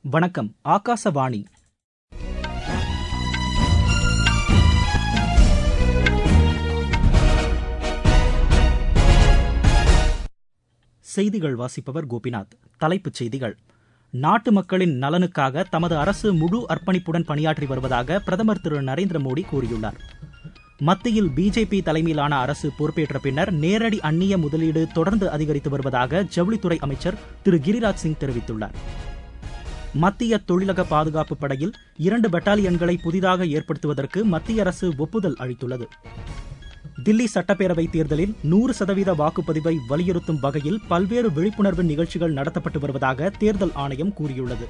வணக்கம் ஆகாசவாணி செய்திகள் வாசிப்பவர் கோபிநாத் தலைப்புச் செய்திகள் நாட்டு மக்களின் நலனுக்காக தமது அரசு முழு அர்ப்பணிப்புடன் பணியாற்றி வருவதாக பிரதமர் திரு நரேந்திர மோடி கூறியுள்ளார் மத்தியில் பிஜேபி தலைமையிலான அரசு பொறுப்பேற்ற பின்னர் நேரடி அந்நிய முதலீடு தொடர்ந்து அதிகரித்து வருவதாக ஜவுளித்துறை அமைச்சர் திரு கிரிராஜ் சிங் தெரிவித்துள்ளார் மத்திய தொழிலக பாதுகாப்பு படையில் இரண்டு பெட்டாலியன்களை புதிதாக ஏற்படுத்துவதற்கு மத்திய அரசு ஒப்புதல் அளித்துள்ளது தில்லி சட்டப்பேரவை தேர்தலில் நூறு சதவீத வாக்குப்பதிவை வலியுறுத்தும் வகையில் பல்வேறு விழிப்புணர்வு நிகழ்ச்சிகள் நடத்தப்பட்டு வருவதாக தேர்தல் ஆணையம் கூறியுள்ளது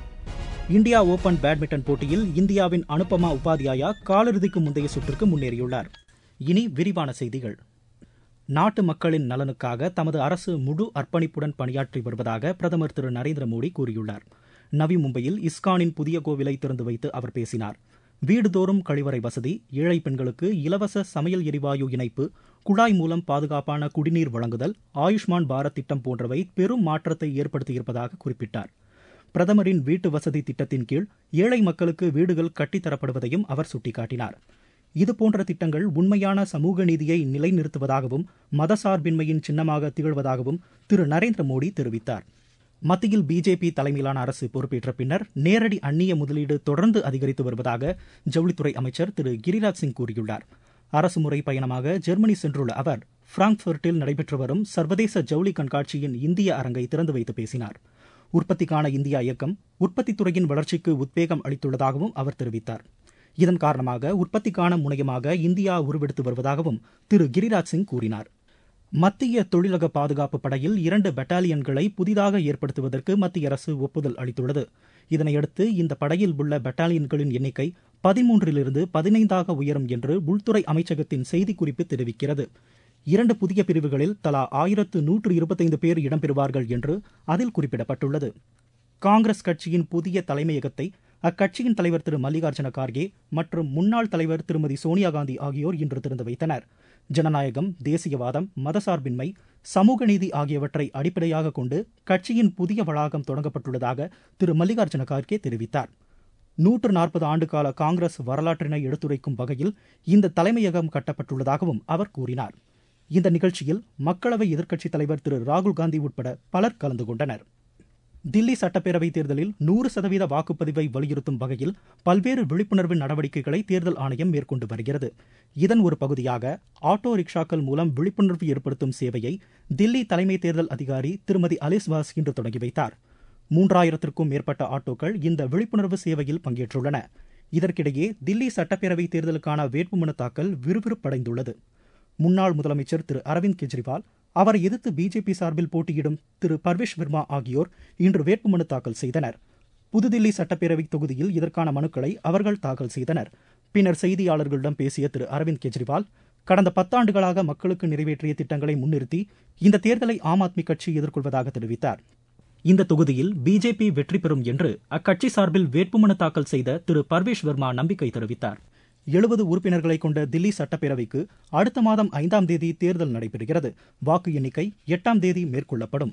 இந்தியா ஓபன் பேட்மிண்டன் போட்டியில் இந்தியாவின் அனுபமா உபாத்யாயா காலிறுதிக்கு முந்தைய சுற்றுக்கு முன்னேறியுள்ளார் இனி விரிவான செய்திகள் நாட்டு மக்களின் நலனுக்காக தமது அரசு முழு அர்ப்பணிப்புடன் பணியாற்றி வருவதாக பிரதமர் திரு நரேந்திர மோடி கூறியுள்ளார் நவி மும்பையில் இஸ்கானின் புதிய கோவிலை திறந்து வைத்து அவர் பேசினார் வீடுதோறும் கழிவறை வசதி ஏழை பெண்களுக்கு இலவச சமையல் எரிவாயு இணைப்பு குழாய் மூலம் பாதுகாப்பான குடிநீர் வழங்குதல் ஆயுஷ்மான் பாரத் திட்டம் போன்றவை பெரும் மாற்றத்தை ஏற்படுத்தியிருப்பதாக குறிப்பிட்டார் பிரதமரின் வீட்டு வசதி திட்டத்தின் கீழ் ஏழை மக்களுக்கு வீடுகள் கட்டித்தரப்படுவதையும் அவர் சுட்டிக்காட்டினார் இதுபோன்ற திட்டங்கள் உண்மையான சமூக நீதியை நிலைநிறுத்துவதாகவும் மதசார்பின்மையின் சின்னமாக திகழ்வதாகவும் திரு நரேந்திர மோடி தெரிவித்தார் மத்தியில் பிஜேபி தலைமையிலான அரசு பொறுப்பேற்ற பின்னர் நேரடி அந்நிய முதலீடு தொடர்ந்து அதிகரித்து வருவதாக ஜவுளித்துறை அமைச்சர் திரு கிரிராஜ் சிங் கூறியுள்ளார் அரசுமுறை பயணமாக ஜெர்மனி சென்றுள்ள அவர் பிராங்க்பர்ட்டில் நடைபெற்று வரும் சர்வதேச ஜவுளி கண்காட்சியின் இந்திய அரங்கை திறந்து வைத்து பேசினார் உற்பத்திக்கான இந்தியா இயக்கம் உற்பத்தித் துறையின் வளர்ச்சிக்கு உத்வேகம் அளித்துள்ளதாகவும் அவர் தெரிவித்தார் இதன் காரணமாக உற்பத்திக்கான முனையமாக இந்தியா உருவெடுத்து வருவதாகவும் திரு கிரிராஜ் சிங் கூறினார் மத்திய தொழிலக பாதுகாப்பு படையில் இரண்டு பெட்டாலியன்களை புதிதாக ஏற்படுத்துவதற்கு மத்திய அரசு ஒப்புதல் அளித்துள்ளது இதனையடுத்து இந்த படையில் உள்ள பெட்டாலியன்களின் எண்ணிக்கை பதிமூன்றிலிருந்து பதினைந்தாக உயரும் என்று உள்துறை அமைச்சகத்தின் செய்திக்குறிப்பு தெரிவிக்கிறது இரண்டு புதிய பிரிவுகளில் தலா ஆயிரத்து நூற்று இருபத்தைந்து பேர் இடம்பெறுவார்கள் என்று அதில் குறிப்பிடப்பட்டுள்ளது காங்கிரஸ் கட்சியின் புதிய தலைமையகத்தை அக்கட்சியின் தலைவர் திரு மல்லிகார்ஜுன கார்கே மற்றும் முன்னாள் தலைவர் திருமதி சோனியா காந்தி ஆகியோர் இன்று திறந்து வைத்தனர் ஜனநாயகம் தேசியவாதம் மதசார்பின்மை சமூக நீதி ஆகியவற்றை அடிப்படையாக கொண்டு கட்சியின் புதிய வளாகம் தொடங்கப்பட்டுள்ளதாக திரு மல்லிகார்ஜுன கார்கே தெரிவித்தார் நூற்று நாற்பது ஆண்டுகால காங்கிரஸ் வரலாற்றினை எடுத்துரைக்கும் வகையில் இந்த தலைமையகம் கட்டப்பட்டுள்ளதாகவும் அவர் கூறினார் இந்த நிகழ்ச்சியில் மக்களவை எதிர்க்கட்சித் தலைவர் திரு ராகுல் காந்தி உட்பட பலர் கலந்து கொண்டனர் தில்லி சட்டப்பேரவை தேர்தலில் நூறு சதவீத வாக்குப்பதிவை வலியுறுத்தும் வகையில் பல்வேறு விழிப்புணர்வு நடவடிக்கைகளை தேர்தல் ஆணையம் மேற்கொண்டு வருகிறது இதன் ஒரு பகுதியாக ஆட்டோ ரிக்ஷாக்கள் மூலம் விழிப்புணர்வு ஏற்படுத்தும் சேவையை தில்லி தலைமை தேர்தல் அதிகாரி திருமதி அலிஸ்வாஸ் இன்று தொடங்கி வைத்தார் மூன்றாயிரத்திற்கும் மேற்பட்ட ஆட்டோக்கள் இந்த விழிப்புணர்வு சேவையில் பங்கேற்றுள்ளன இதற்கிடையே தில்லி சட்டப்பேரவை தேர்தலுக்கான வேட்புமனு தாக்கல் விறுவிறுப்படைந்துள்ளது முன்னாள் முதலமைச்சர் திரு அரவிந்த் கெஜ்ரிவால் அவரை எதிர்த்து பிஜேபி சார்பில் போட்டியிடும் திரு பர்வேஷ் வர்மா ஆகியோர் இன்று வேட்புமனு தாக்கல் செய்தனர் புதுதில்லி சட்டப்பேரவை தொகுதியில் இதற்கான மனுக்களை அவர்கள் தாக்கல் செய்தனர் பின்னர் செய்தியாளர்களிடம் பேசிய திரு அரவிந்த் கெஜ்ரிவால் கடந்த பத்தாண்டுகளாக மக்களுக்கு நிறைவேற்றிய திட்டங்களை முன்னிறுத்தி இந்த தேர்தலை ஆம் ஆத்மி கட்சி எதிர்கொள்வதாக தெரிவித்தார் இந்த தொகுதியில் பிஜேபி வெற்றி பெறும் என்று அக்கட்சி சார்பில் வேட்புமனு தாக்கல் செய்த திரு பர்வேஷ் வர்மா நம்பிக்கை தெரிவித்தார் எழுபது உறுப்பினர்களை கொண்ட தில்லி சட்டப்பேரவைக்கு அடுத்த மாதம் ஐந்தாம் தேதி தேர்தல் நடைபெறுகிறது வாக்கு எண்ணிக்கை எட்டாம் தேதி மேற்கொள்ளப்படும்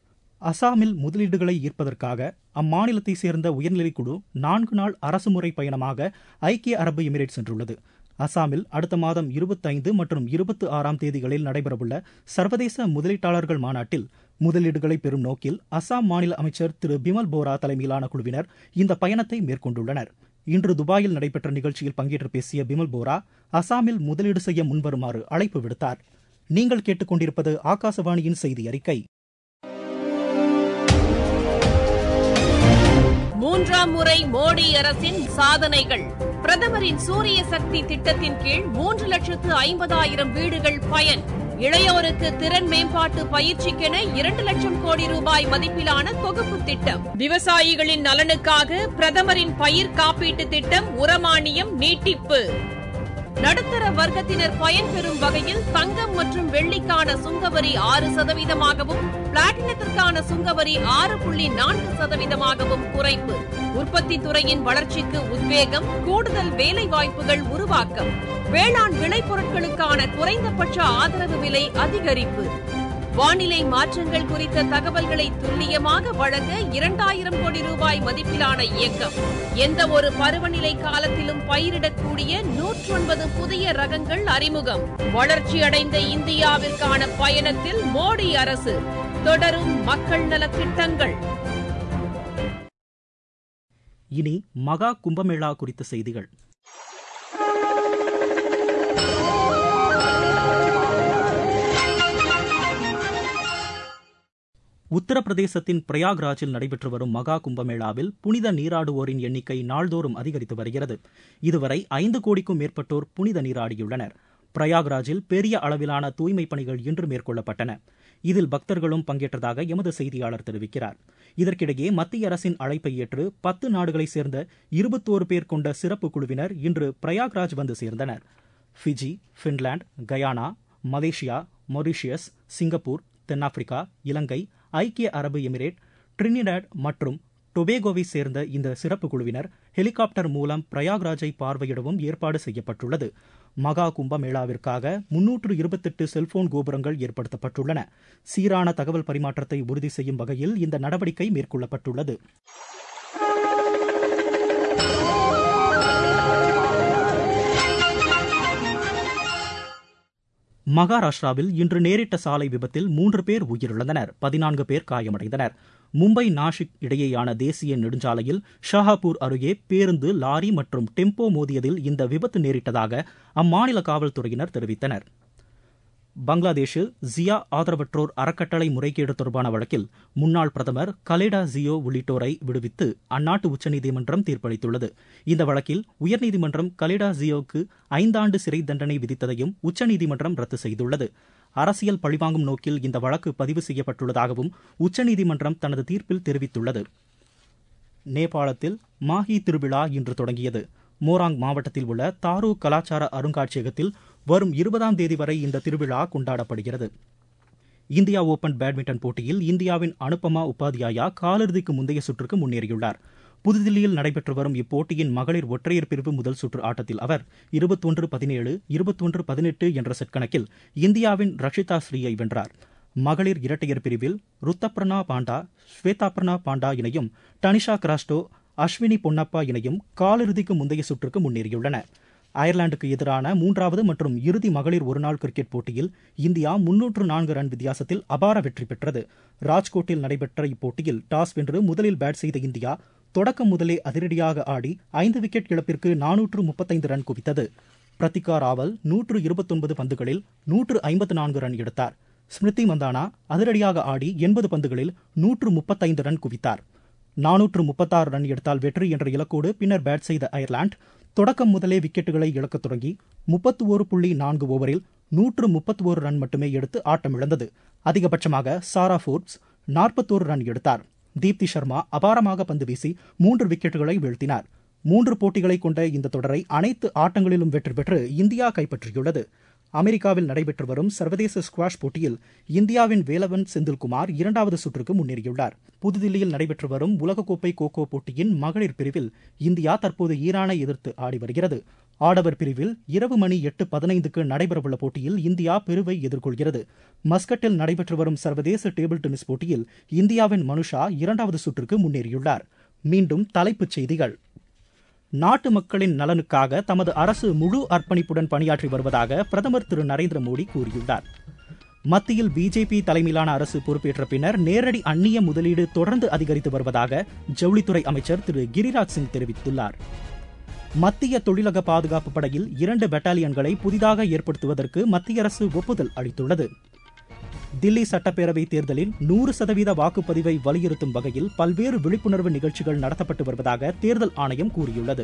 அசாமில் முதலீடுகளை ஈர்ப்பதற்காக அம்மாநிலத்தை சேர்ந்த உயர்நிலைக்குழு நான்கு நாள் அரசுமுறை பயணமாக ஐக்கிய அரபு எமிரேட் சென்றுள்ளது அசாமில் அடுத்த மாதம் இருபத்தைந்து மற்றும் இருபத்தி ஆறாம் தேதிகளில் நடைபெறவுள்ள சர்வதேச முதலீட்டாளர்கள் மாநாட்டில் முதலீடுகளை பெறும் நோக்கில் அசாம் மாநில அமைச்சர் திரு பிமல் போரா தலைமையிலான குழுவினர் இந்த பயணத்தை மேற்கொண்டுள்ளனர் இன்று துபாயில் நடைபெற்ற நிகழ்ச்சியில் பங்கேற்று பேசிய பிமல் போரா அசாமில் முதலீடு செய்ய முன்வருமாறு அழைப்பு விடுத்தார் நீங்கள் கேட்டுக்கொண்டிருப்பது ஆகாசவாணியின் செய்தி அறிக்கை மூன்றாம் முறை மோடி அரசின் சாதனைகள் பிரதமரின் சூரிய சக்தி திட்டத்தின் கீழ் மூன்று லட்சத்து ஐம்பதாயிரம் வீடுகள் பயன் இளையோருக்கு திறன் மேம்பாட்டு பயிற்சிக்கென இரண்டு லட்சம் கோடி ரூபாய் மதிப்பிலான தொகுப்பு திட்டம் விவசாயிகளின் நலனுக்காக பிரதமரின் பயிர் காப்பீட்டு திட்டம் உரமானியம் நீட்டிப்பு நடுத்தர வர்க்கத்தினர் பயன்பெறும் வகையில் தங்கம் மற்றும் வெள்ளிக்கான சுங்கவரி ஆறு சதவீதமாகவும் பிளாட்டினத்திற்கான சுங்கவரி ஆறு புள்ளி நான்கு சதவீதமாகவும் குறைப்பு உற்பத்தி துறையின் வளர்ச்சிக்கு உத்வேகம் கூடுதல் வேலை வாய்ப்புகள் உருவாக்கம் வேளாண் விளைபொருட்களுக்கான குறைந்தபட்ச ஆதரவு விலை அதிகரிப்பு வானிலை மாற்றங்கள் குறித்த தகவல்களை துல்லியமாக வழங்க இரண்டாயிரம் கோடி ரூபாய் மதிப்பிலான இயக்கம் எந்த ஒரு பருவநிலை காலத்திலும் பயிரிடக்கூடிய நூற்றொன்பது புதிய ரகங்கள் அறிமுகம் வளர்ச்சியடைந்த இந்தியாவிற்கான பயணத்தில் மோடி அரசு தொடரும் மக்கள் நலத் திட்டங்கள் இனி மகா கும்பமேளா குறித்த செய்திகள் உத்தரப்பிரதேசத்தின் பிரயாக்ராஜில் நடைபெற்று வரும் மகா கும்பமேளாவில் புனித நீராடுவோரின் எண்ணிக்கை நாள்தோறும் அதிகரித்து வருகிறது இதுவரை ஐந்து கோடிக்கும் மேற்பட்டோர் புனித நீராடியுள்ளனர் பிரயாக்ராஜில் பெரிய அளவிலான தூய்மைப் பணிகள் இன்று மேற்கொள்ளப்பட்டன இதில் பக்தர்களும் பங்கேற்றதாக எமது செய்தியாளர் தெரிவிக்கிறார் இதற்கிடையே மத்திய அரசின் அழைப்பை ஏற்று பத்து நாடுகளைச் சேர்ந்த இருபத்தோரு பேர் கொண்ட சிறப்பு குழுவினர் இன்று பிரயாக்ராஜ் வந்து சேர்ந்தனர் Fiji Finland Guyana Malaysia Mauritius Singapore தென்னாப்பிரிக்கா இலங்கை ஐக்கிய அரபு எமிரேட் ட்ரினிடாட் மற்றும் டொபேகோவை சேர்ந்த இந்த சிறப்பு குழுவினர் ஹெலிகாப்டர் மூலம் பிரயாக்ராஜை பார்வையிடவும் ஏற்பாடு செய்யப்பட்டுள்ளது மகா கும்பமேளாவிற்காக முன்னூற்று இருபத்தெட்டு செல்போன் கோபுரங்கள் ஏற்படுத்தப்பட்டுள்ளன சீரான தகவல் பரிமாற்றத்தை உறுதி செய்யும் வகையில் இந்த நடவடிக்கை மேற்கொள்ளப்பட்டுள்ளது மகாராஷ்டிராவில் இன்று நேரிட்ட சாலை விபத்தில் மூன்று பேர் உயிரிழந்தனர் பதினான்கு பேர் காயமடைந்தனர் மும்பை நாஷிக் இடையேயான தேசிய நெடுஞ்சாலையில் ஷாஹாப்பூர் அருகே பேருந்து லாரி மற்றும் டெம்போ மோதியதில் இந்த விபத்து நேரிட்டதாக அம்மாநில காவல்துறையினர் தெரிவித்தனர் பங்களாதேஷில் ஜியா ஆதரவற்றோர் அறக்கட்டளை முறைகேடு தொடர்பான வழக்கில் முன்னாள் பிரதமர் கலேடா ஜியோ உள்ளிட்டோரை விடுவித்து அந்நாட்டு உச்சநீதிமன்றம் தீர்ப்பளித்துள்ளது இந்த வழக்கில் உயர்நீதிமன்றம் கலேடா ஜியோவுக்கு ஐந்தாண்டு சிறை தண்டனை விதித்ததையும் உச்சநீதிமன்றம் ரத்து செய்துள்ளது அரசியல் பழிவாங்கும் நோக்கில் இந்த வழக்கு பதிவு செய்யப்பட்டுள்ளதாகவும் உச்சநீதிமன்றம் தனது தீர்ப்பில் தெரிவித்துள்ளது நேபாளத்தில் மாஹி திருவிழா இன்று தொடங்கியது மோராங் மாவட்டத்தில் உள்ள தாரு கலாச்சார அருங்காட்சியகத்தில் வரும் இருபதாம் தேதி வரை இந்த திருவிழா கொண்டாடப்படுகிறது இந்தியா ஓபன் பேட்மிண்டன் போட்டியில் இந்தியாவின் அனுபமா உபாத்யாயா காலிறுதிக்கு முந்தைய சுற்றுக்கு முன்னேறியுள்ளார் புதுதில்லியில் நடைபெற்று வரும் இப்போட்டியின் மகளிர் ஒற்றையர் பிரிவு முதல் சுற்று ஆட்டத்தில் அவர் இருபத்தொன்று பதினேழு இருபத்தொன்று பதினெட்டு என்ற செட் கணக்கில் இந்தியாவின் ரஷிதா ஸ்ரீயை வென்றார் மகளிர் இரட்டையர் பிரிவில் ருத்தப்ரணா பாண்டா ஸ்வேதாப்ரணா பாண்டா இணையும் டனிஷா கிராஸ்டோ அஸ்வினி பொன்னப்பா இணையும் காலிறுதிக்கு முந்தைய சுற்றுக்கு முன்னேறியுள்ளன அயர்லாந்துக்கு எதிரான மூன்றாவது மற்றும் இறுதி மகளிர் ஒருநாள் கிரிக்கெட் போட்டியில் இந்தியா முன்னூற்று நான்கு ரன் வித்தியாசத்தில் அபார வெற்றி பெற்றது ராஜ்கோட்டில் நடைபெற்ற இப்போட்டியில் டாஸ் வென்று முதலில் பேட் செய்த இந்தியா தொடக்கம் முதலே அதிரடியாக ஆடி ஐந்து விக்கெட் இழப்பிற்கு நானூற்று முப்பத்தைந்து ரன் குவித்தது பிரத்திகா ராவல் நூற்று இருபத்தொன்பது பந்துகளில் நூற்று ஐம்பத்து நான்கு ரன் எடுத்தார் ஸ்மிருதி மந்தானா அதிரடியாக ஆடி எண்பது பந்துகளில் நூற்று முப்பத்தைந்து ரன் குவித்தார் நானூற்று முப்பத்தாறு ரன் எடுத்தால் வெற்றி என்ற இலக்கோடு பின்னர் பேட் செய்த அயர்லாந்து தொடக்கம் முதலே விக்கெட்டுகளை இழக்கத் தொடங்கி முப்பத்து ஒரு புள்ளி நான்கு ஓவரில் நூற்று முப்பத்தி ஒரு ரன் மட்டுமே எடுத்து ஆட்டமிழந்தது அதிகபட்சமாக சாரா ஃபோர்ப்ஸ் நாற்பத்தோரு ரன் எடுத்தார் தீப்தி சர்மா அபாரமாக பந்து வீசி மூன்று விக்கெட்டுகளை வீழ்த்தினார் மூன்று போட்டிகளை கொண்ட இந்த தொடரை அனைத்து ஆட்டங்களிலும் வெற்றி பெற்று இந்தியா கைப்பற்றியுள்ளது அமெரிக்காவில் நடைபெற்று வரும் சர்வதேச ஸ்குவாஷ் போட்டியில் இந்தியாவின் வேலவன் செந்தில்குமார் இரண்டாவது சுற்றுக்கு முன்னேறியுள்ளார் புதுதில்லியில் நடைபெற்று வரும் உலகக்கோப்பை கோகோ போட்டியின் மகளிர் பிரிவில் இந்தியா தற்போது ஈரானை எதிர்த்து ஆடி வருகிறது ஆடவர் பிரிவில் இரவு மணி எட்டு பதினைந்துக்கு நடைபெறவுள்ள போட்டியில் இந்தியா பெருவை எதிர்கொள்கிறது மஸ்கட்டில் நடைபெற்று வரும் சர்வதேச டேபிள் டென்னிஸ் போட்டியில் இந்தியாவின் மனுஷா இரண்டாவது சுற்றுக்கு முன்னேறியுள்ளார் மீண்டும் தலைப்புச் செய்திகள் நாட்டு மக்களின் நலனுக்காக தமது அரசு முழு அர்ப்பணிப்புடன் பணியாற்றி வருவதாக பிரதமர் திரு நரேந்திர மோடி கூறியுள்ளார் மத்தியில் பிஜேபி தலைமையிலான அரசு பொறுப்பேற்ற பின்னர் நேரடி அந்நிய முதலீடு தொடர்ந்து அதிகரித்து வருவதாக ஜவுளித்துறை அமைச்சர் திரு கிரிராஜ் சிங் தெரிவித்துள்ளார் மத்திய தொழிலக பாதுகாப்பு படையில் இரண்டு பெட்டாலியன்களை புதிதாக ஏற்படுத்துவதற்கு மத்திய அரசு ஒப்புதல் அளித்துள்ளது தில்லி சட்டப்பேரவை தேர்தலில் நூறு சதவீத வாக்குப்பதிவை வலியுறுத்தும் வகையில் பல்வேறு விழிப்புணர்வு நிகழ்ச்சிகள் நடத்தப்பட்டு வருவதாக தேர்தல் ஆணையம் கூறியுள்ளது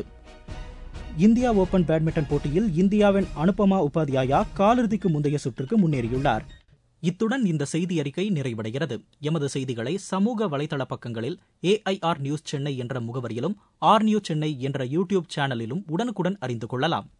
இந்தியா ஓபன் பேட்மிண்டன் போட்டியில் இந்தியாவின் அனுபமா உபாத்யாயா காலிறுதிக்கு முந்தைய சுற்றுக்கு முன்னேறியுள்ளார் இத்துடன் இந்த செய்தி அறிக்கை நிறைவடைகிறது எமது செய்திகளை சமூக வலைதள பக்கங்களில் ஏஐஆர் நியூஸ் சென்னை என்ற முகவரியிலும் ஆர் நியூஸ் சென்னை என்ற யூடியூப் சேனலிலும் உடனுக்குடன் அறிந்து கொள்ளலாம்